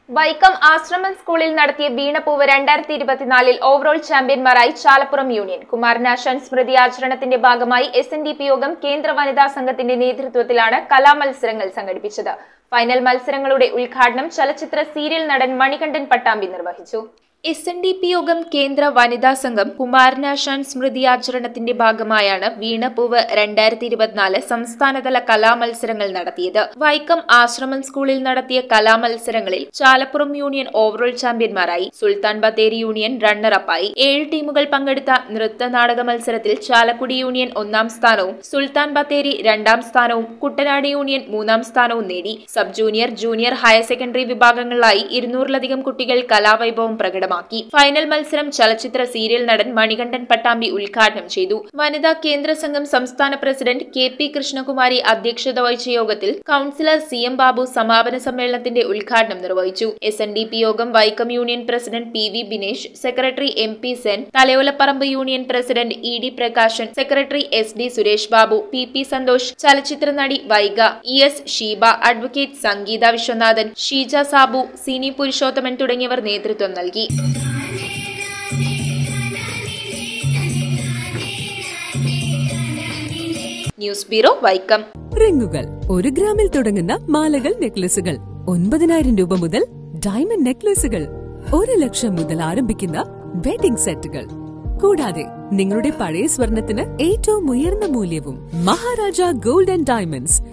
വൈക്കം ആശ്രമം സ്കൂളിൽ നടത്തിയ വീണപ്പൂവ് രണ്ടായിരത്തി ഇരുപത്തിനാലിൽ ഓവറോൾ ചാമ്പ്യന്മാരായി ചാലപ്പുറം യൂണിയൻ കുമാരനാശാൻ സ്മൃതി ആചരണത്തിന്റെ ഭാഗമായി എസ് എൻ ഡി പി യോഗം കേന്ദ്ര വനിതാ സംഘത്തിന്റെ നേതൃത്വത്തിലാണ് കലാമത്സരങ്ങൾ സംഘടിപ്പിച്ചത് ഫൈനൽ മത്സരങ്ങളുടെ ഉദ്ഘാടനം ചലച്ചിത്ര സീരിയൽ നടൻ മണികണ്ഠൻ പട്ടാമ്പി നിർവഹിച്ചു എസ് എൻ ഡി പി യോഗം കേന്ദ്ര വനിതാ സംഘം കുമാരനാശാൻ സ്മൃതി ആചരണത്തിന്റെ ഭാഗമായാണ് വീണപ്പൂവ് രണ്ടായിരത്തി ഇരുപത്തിനാല് സംസ്ഥാനതല കലാമത്സരങ്ങൾ നടത്തിയത് വൈക്കം ആശ്രമം സ്കൂളിൽ നടത്തിയ കലാമത്സരങ്ങളിൽ ചാലപ്പുറം യൂണിയൻ ഓവറോൾ ചാമ്പ്യന്മാരായി സുൽത്താൻ ബത്തേരി യൂണിയൻ റണ്ണറപ്പായി ഏഴ് ടീമുകൾ പങ്കെടുത്ത നൃത്ത നാടക മത്സരത്തിൽ ചാലക്കുടി യൂണിയൻ ഒന്നാം സ്ഥാനവും സുൽത്താൻ ബത്തേരി രണ്ടാം സ്ഥാനവും കുട്ടനാട് യൂണിയൻ മൂന്നാം സ്ഥാനവും നേടി sub junior junior higher secondary വിഭാഗങ്ങളിലായി ഇരുന്നൂറിലധികം കുട്ടികൾ കലാവൈഭവം പ്രകടമാക്കി ഫൈനൽ മത്സരം ചലച്ചിത്ര സീരിയൽ നടൻ മണികണ്ഠൻ പട്ടാമ്പി ഉദ്ഘാടനം ചെയ്തു വനിതാ കേന്ദ്ര സംഘം സംസ്ഥാന പ്രസിഡന്റ് കെ പി കൃഷ്ണകുമാരി അധ്യക്ഷത വഹിച്ച യോഗത്തിൽ കൌൺസിലർ സി എം ബാബു സമാപന സമ്മേളനത്തിന്റെ ഉദ്ഘാടനം നിർവഹിച്ചു എസ് എൻ ഡി പി യോഗം Vaikom union president P V Binesh secretary M P Sen Thalayolaparambu union president E D Prakashan secretary S D Suresh Babu P P Santhosh ചലച്ചിത്ര നടി Vaiga E S Sheeba advocate Sangeetha Viswanathan Sheeja Sabu Sini Purushothaman തുടങ്ങിയവർ നേതൃത്വം നൽകി ന്യൂസ് ബ്യൂറോ വൈക്കം റിങ്ങുകൾ ഒരു ഗ്രാമിൽ തുടങ്ങുന്ന മാലകൾ നെക്ലസുകൾ ഒൻപതിനായിരം രൂപ മുതൽ ഡയമണ്ട് നെക്ലസുകൾ ഒരു ലക്ഷം മുതൽ ആരംഭിക്കുന്ന വെഡിംഗ് സെറ്റുകൾ കൂടാതെ നിങ്ങളുടെ പഴയ സ്വർണത്തിന് ഏറ്റവും ഉയർന്ന മൂല്യവും മഹാരാജ ഗോൾഡ് ആൻഡ് ഡയമണ്ട്സ്